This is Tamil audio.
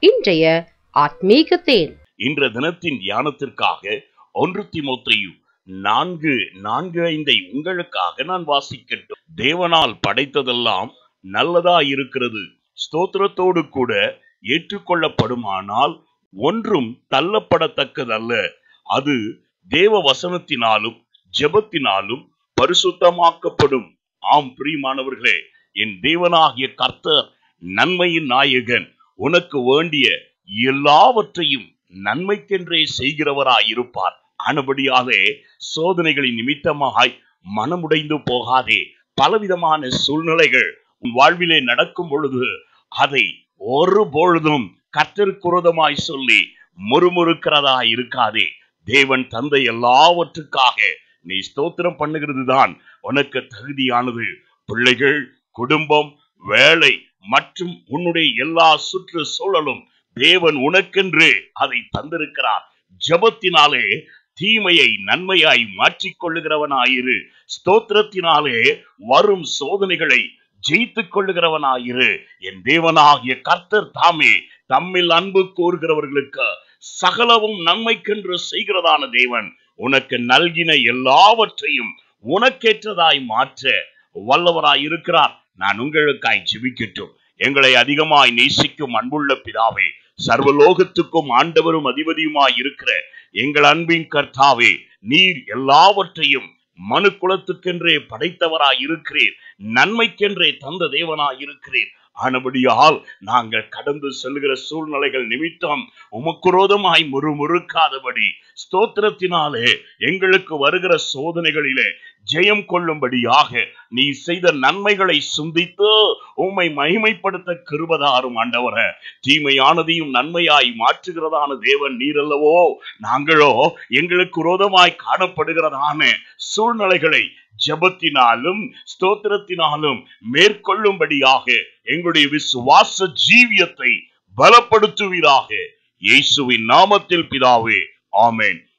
இன்றைய ஆத்மீக தேன் இன்ற தினத்தின் தியானத்திற்காக ஒன்று திமோத்தேயு நான்கு நான்கு ஐந்தை உங்களுக்காக நான் வாசிக்கட்டும் தேவனால் படைத்ததெல்லாம் நல்லதா இருக்கிறது ஸ்தோத்திரத்தோடு கூட ஏற்றுக்கொள்ளப்படுமானால் ஒன்றும் தள்ளப்படத்தக்கதல்ல அது தேவ வசனத்தினாலும் ஜெபத்தினாலும் பரிசுத்தமாக்கப்படும் ஆம் பிரியமானவர்களே என் தேவனாகிய கர்த்தர் நன்மையின் நாயகன் உனக்கு வேண்டிய எல்லாவற்றையும் நன்மைக்கென்றே செய்கிறவராயிருப்பார் ஆனபடியாலே சோதனைகளின் நிமித்தமாய் மனமுடைந்து போகாதே பலவிதமான சூழ்நிலைகள் உன் வாழ்விலே நடக்கும் பொழுது அதை ஒரு பொழுதும் கத்திற்குரதமாய் சொல்லி முறுமுறுக்கிறதா இருக்காதே தேவன் தந்தை எல்லாவற்றுக்காக நீ ஸ்தோத்திரம் பண்ணுகிறது தான் உனக்கு தகுதியானது பிள்ளைகள் குடும்பம் வேலை மற்றும் உன்னுடைய எல்லா சுற்று சூழலும் தேவன் உனக்கென்று அதை தந்திருக்கிறார் ஜபத்தினாலே தீமையை நன்மையாய் மாற்றிக் கொள்ளுகிறவனாயிரு ஸ்தோத்திரத்தினாலே வரும் சோதனைகளை ஜெயித்துக் கொள்ளுகிறவனாயிரு என் தேவனாகிய கர்த்தர் தாமே தம்மில் அன்பு கூறுகிறவர்களுக்கு சகலவும் நன்மைக்கென்று செய்கிறதான தேவன் உனக்கு நல்கின எல்லாவற்றையும் உனக்கேற்றதாய் மாற்ற வல்லவராய் இருக்கிறார் நான் உங்களுக்காய் ஜெபிக்கட்டும் எங்களை அதிகமாய் நேசிக்கும் அன்புள்ள பிதாவே சர்வலோகத்துக்கும் ஆண்டவரும் அதிபதியுமாய் இருக்கிற எங்கள் அன்பின் கர்த்தாவே நீர் எல்லாவற்றையும் மனு குலத்துக்கென்றே படைத்தவராய் இருக்கிறீர் நன்மைக்கென்றே தந்த தேவனாய் இருக்கிறீர் ஆனபடியால் நாங்கள் கடந்து செல்கிற சூழ்நிலைகள் நிமித்தம் உமக்குரோதமாய் முறுமுறுக்காதபடி ஸ்தோத்திரத்தினாலே எங்களுக்கு வருகிற சோதனைகளிலே ஜெயம் கொள்ளும்படியாக நீ செய்த நன்மைகளை சிந்தித்து உம்மை மகிமைப்படுத்த கிருபதாரும் ஆண்டவர தீமையானதையும் நன்மையாய் மாற்றுகிறதான தேவன் நீரல்லவோ நாங்களோ எங்களுக்கு விரோதமாய் காணப்படுகிறதான சூழ்நிலைகளை ஜபத்தினாலும் ஸ்தோத்திரத்தினாலும் மேற்கொள்ளும்படியாக எங்களுடைய விசுவாச ஜீவியத்தை பலப்படுத்துவீராக இயேசுவின் நாமத்தில் பிதாவே ஆமென்